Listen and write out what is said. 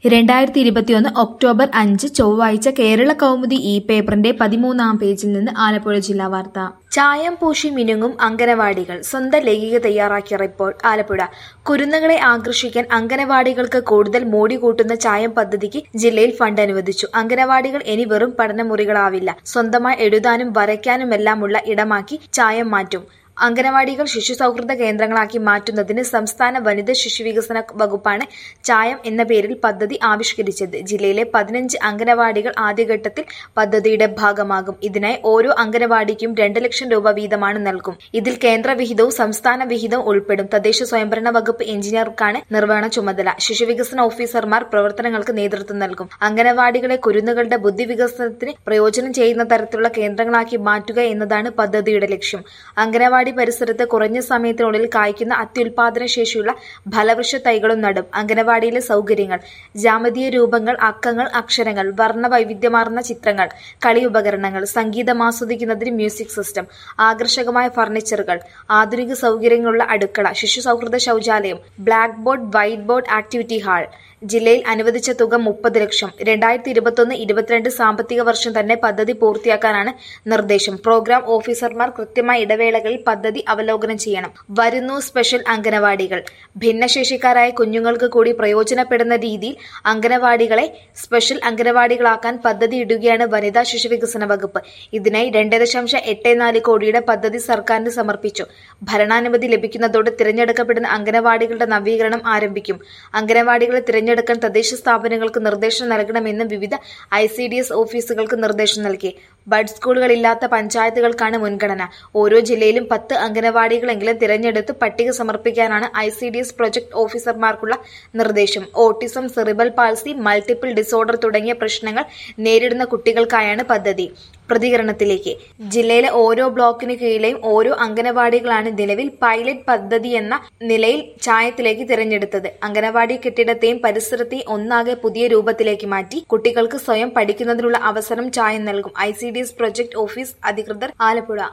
രണ്ടായിരത്തി ഇരുപത്തിയൊന്ന് ഒക്ടോബർ അഞ്ച് ചൊവ്വാഴ്ച കേരള കൗമുദി ഇ പേപ്പറിന്റെ പതിമൂന്നാം പേജിൽ നിന്ന് ആലപ്പുഴ ജില്ലാ വാർത്ത ചായം പൂശി മിനുങ്ങും അങ്കനവാടികൾ സ്വന്തം ലേഖിക തയ്യാറാക്കിയ റിപ്പോർട്ട് ആലപ്പുഴ കുരുന്നുകളെ ആകർഷിക്കാൻ അങ്കനവാടികൾക്ക് കൂടുതൽ മോടി കൂട്ടുന്ന ചായം പദ്ധതിക്ക് ജില്ലയിൽ ഫണ്ട് അനുവദിച്ചു അങ്കനവാടികൾ ഇനി വെറും പഠനമുറികളാവില്ല സ്വന്തമായി എഴുതാനും വരയ്ക്കാനുമെല്ലാമുള്ള ഇടമാക്കി ചായം മാറ്റും അംഗനവാടികൾ ശിശു സൗഹൃദ കേന്ദ്രങ്ങളാക്കി മാറ്റുന്നതിന് സംസ്ഥാന വനിതാ ശിശുവികസന വകുപ്പാണ് ചായം എന്ന പേരിൽ പദ്ധതി ആവിഷ്കരിച്ചത് ജില്ലയിലെ പതിനഞ്ച് അംഗനവാടികൾ ആദ്യഘട്ടത്തിൽ പദ്ധതിയുടെ ഭാഗമാകും ഇതിനായി ഓരോ അംഗനവാടിക്കും രണ്ട് ലക്ഷം രൂപ വീതമാണ് നൽകും ഇതിൽ കേന്ദ്ര വിഹിതവും സംസ്ഥാന വിഹിതവും ഉൾപ്പെടും തദ്ദേശ സ്വയംഭരണ വകുപ്പ് എഞ്ചിനീയർക്കാണ് നിർവഹണ ചുമതല ശിശുവികസന ഓഫീസർമാർ പ്രവർത്തനങ്ങൾക്ക് നേതൃത്വം നൽകും അംഗനവാടികളെ കുരുന്നുകളുടെ ബുദ്ധിവികസനത്തിന് പ്രയോജനം ചെയ്യുന്ന തരത്തിലുള്ള കേന്ദ്രങ്ങളാക്കി മാറ്റുക എന്നതാണ് പദ്ധതിയുടെ ലക്ഷ്യം അംഗനവാടി പരിസരത്ത് കുറഞ്ഞ സമയത്തിനുള്ളിൽ കായ്ക്കുന്ന അത്യുൽപാദന ശേഷിയുള്ള ഫലവൃക്ഷ തൈകളും നടും അംഗനവാടിയിലെ സൗകര്യങ്ങൾ ജാമതീയ രൂപങ്ങൾ അക്കങ്ങൾ അക്ഷരങ്ങൾ വർണ്ണ വൈവിധ്യമാർന്ന ചിത്രങ്ങൾ കളി ഉപകരണങ്ങൾ സംഗീതം ആസ്വദിക്കുന്നതിന് മ്യൂസിക് സിസ്റ്റം ആകർഷകമായ ഫർണിച്ചറുകൾ ആധുനിക സൗകര്യങ്ങളുള്ള അടുക്കള ശിശു സൗഹൃദ ശൗചാലയം blackboard whiteboard activity hall ജില്ലയിൽ അനുവദിച്ച തുക മുപ്പത് ലക്ഷം രണ്ടായിരത്തി ഇരുപത്തൊന്ന് ഇരുപത്തിരണ്ട് സാമ്പത്തിക വർഷം തന്നെ പദ്ധതി പൂർത്തിയാക്കാനാണ് നിർദ്ദേശം പ്രോഗ്രാം ഓഫീസർമാർ കൃത്യമായ ഇടവേളകളിൽ പദ്ധതി അവലോകനം ചെയ്യണം വരുന്നു സ്പെഷ്യൽ അംഗനവാടികൾ ഭിന്നശേഷിക്കാരായ കുഞ്ഞുങ്ങൾക്ക് കൂടി പ്രയോജനപ്പെടുന്ന രീതിയിൽ അംഗനവാടികളെ സ്പെഷ്യൽ അംഗനവാടികളാക്കാൻ പദ്ധതി ഇടുകയാണ് വനിതാ ശിശുവികസന വകുപ്പ് ഇതിനായി രണ്ട് ദശാംശം എട്ട് നാല് കോടിയുടെ പദ്ധതി സർക്കാരിന് സമർപ്പിച്ചു ഭരണാനുമതി ലഭിക്കുന്നതോടെ തിരഞ്ഞെടുക്കപ്പെടുന്ന അംഗനവാടികളുടെ നവീകരണം ആരംഭിക്കും അംഗനവാടികളെ തിരഞ്ഞെടുക്കാൻ തദ്ദേശ സ്ഥാപനങ്ങൾക്ക് നിർദ്ദേശം നൽകണമെന്നും വിവിധ ഐ സി ഡി എസ് ഓഫീസുകൾക്ക് നിർദ്ദേശം നൽകി ബഡ് സ്കൂളുകളില്ലാത്ത പഞ്ചായത്തുകൾക്കാണ് മുൻഗണന ഓരോ ജില്ലയിലും പത്ത് അംഗനവാടികളെങ്കിലും തിരഞ്ഞെടുത്ത് പട്ടിക സമർപ്പിക്കാനാണ് I C D S project ഓഫീസർമാർക്കുള്ള നിർദ്ദേശം autism cerebral palsy multiple disorder തുടങ്ങിയ പ്രശ്നങ്ങൾ നേരിടുന്ന കുട്ടികൾക്കായാണ് പദ്ധതി പ്രതികരണത്തിലേക്ക് ജില്ലയിലെ ഓരോ ബ്ലോക്കിന് കീഴിലെയും ഓരോ അംഗനവാടികളാണ് നിലവിൽ പൈലറ്റ് പദ്ധതി എന്ന നിലയിൽ ചായത്തിലേക്ക് തിരഞ്ഞെടുത്തത് അംഗനവാടി കെട്ടിടത്തെയും പരിസരത്തെയും ഒന്നാകെ പുതിയ രൂപത്തിലേക്ക് മാറ്റി കുട്ടികൾക്ക് സ്വയം പഠിക്കുന്നതിനുള്ള അവസരം ചായം നൽകും I C D S project office അധികൃതർ ആലപ്പുഴ